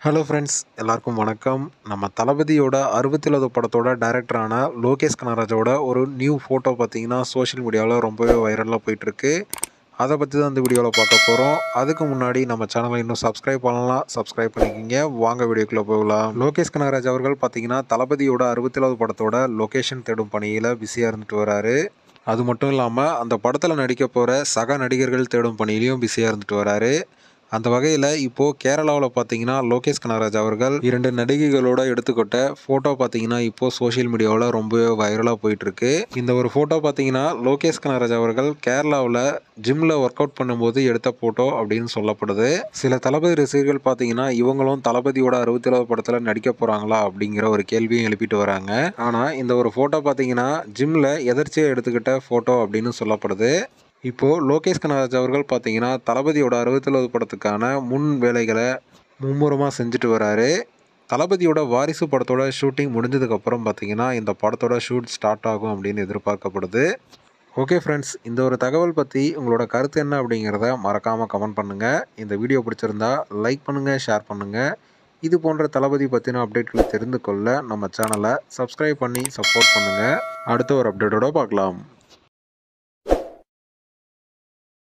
hello friends எல்லாருக்கும் வணக்கம் நம்ம தளபதியோட அறுபத்தேழாவது படத்தோட டைரக்டரான லோகேஷ் கனராஜோட ஒரு நியூ ஃபோட்டோ பார்த்தீங்கன்னா சோஷியல் மீடியாவில் ரொம்பவே வைரலாக போயிட்டுருக்கு அதை பற்றி தான் இந்த வீடியோவில் பார்க்க போகிறோம் அதுக்கு முன்னாடி நம்ம சேனலை இன்னும் சப்ஸ்கிரைப் பண்ணலாம் சப்ஸ்கிரைப் பண்ணிக்கிங்க வாங்க வீடியோக்குள்ளே போகலாம் லோகேஷ் கனகராஜ் அவர்கள் பார்த்தீங்கன்னா தளபதியோட அறுபத்தேழாவது படத்தோட லொக்கேஷன் தேடும் பணியில் பிஸியாக இருந்துட்டு வராரு அது மட்டும் இல்லாமல் அந்த படத்தில் நடிக்க போகிற சக நடிகர்கள் தேடும் பணியிலையும் பிஸியாக இருந்துட்டு வராரு அந்த வகையில் இப்போது கேரளாவில் பார்த்தீங்கன்னா லோகேஷ் கனகராஜ் அவர்கள் இரண்டு நடிகைகளோட எடுத்துக்கிட்ட ஃபோட்டோ பார்த்தீங்கன்னா இப்போது சோஷியல் மீடியாவில் ரொம்பவே வைரலாக போயிட்டுருக்கு இந்த ஒரு ஃபோட்டோ பார்த்தீங்கன்னா லோகேஷ் கனகராஜ் அவர்கள் கேரளாவில் ஜிம்மில் ஒர்க் அவுட் பண்ணும்போது எடுத்த ஃபோட்டோ அப்படின்னு சொல்லப்படுது சில தளபதி ரசிகர்கள் பார்த்தீங்கன்னா இவங்களும் தளபதியோட அறுபத்தேழாவது படத்தில் நடிக்க போகிறாங்களா அப்படிங்கிற ஒரு கேள்வியும் எழுப்பிட்டு வராங்க ஆனால் இந்த ஒரு ஃபோட்டோ பார்த்தீங்கன்னா ஜிம்மில் எதர்ச்சியாக எடுத்துக்கிட்ட ஃபோட்டோ அப்படின்னு சொல்லப்படுது இப்போது லோகேஷ் கனகராஜ் அவர்கள் பார்த்தீங்கன்னா தளபதியோட அறுபத்தேழாவது படத்துக்கான முன் வேலைகளை மும்முரமாக செஞ்சுட்டு வராரு தளபதியோட வாரிசு படத்தோட ஷூட்டிங் முடிஞ்சதுக்கப்புறம் பார்த்தீங்கன்னா இந்த படத்தோட ஷூட் ஸ்டார்ட் ஆகும் அப்படின்னு எதிர்பார்க்கப்படுது ஓகே ஃப்ரெண்ட்ஸ் இந்த ஒரு தகவல் பற்றி உங்களோட கருத்து என்ன அப்படிங்கிறத மறக்காமல் கமெண்ட் பண்ணுங்கள் இந்த வீடியோ பிடிச்சிருந்தா லைக் பண்ணுங்கள் ஷேர் பண்ணுங்கள் இது போன்ற தளபதி பற்றின அப்டேட்களை தெரிந்து கொள்ள நம்ம சேனலை சப்ஸ்கிரைப் பண்ணி சப்போர்ட் பண்ணுங்கள் அடுத்த ஒரு அப்டேட்டோட பார்க்கலாம்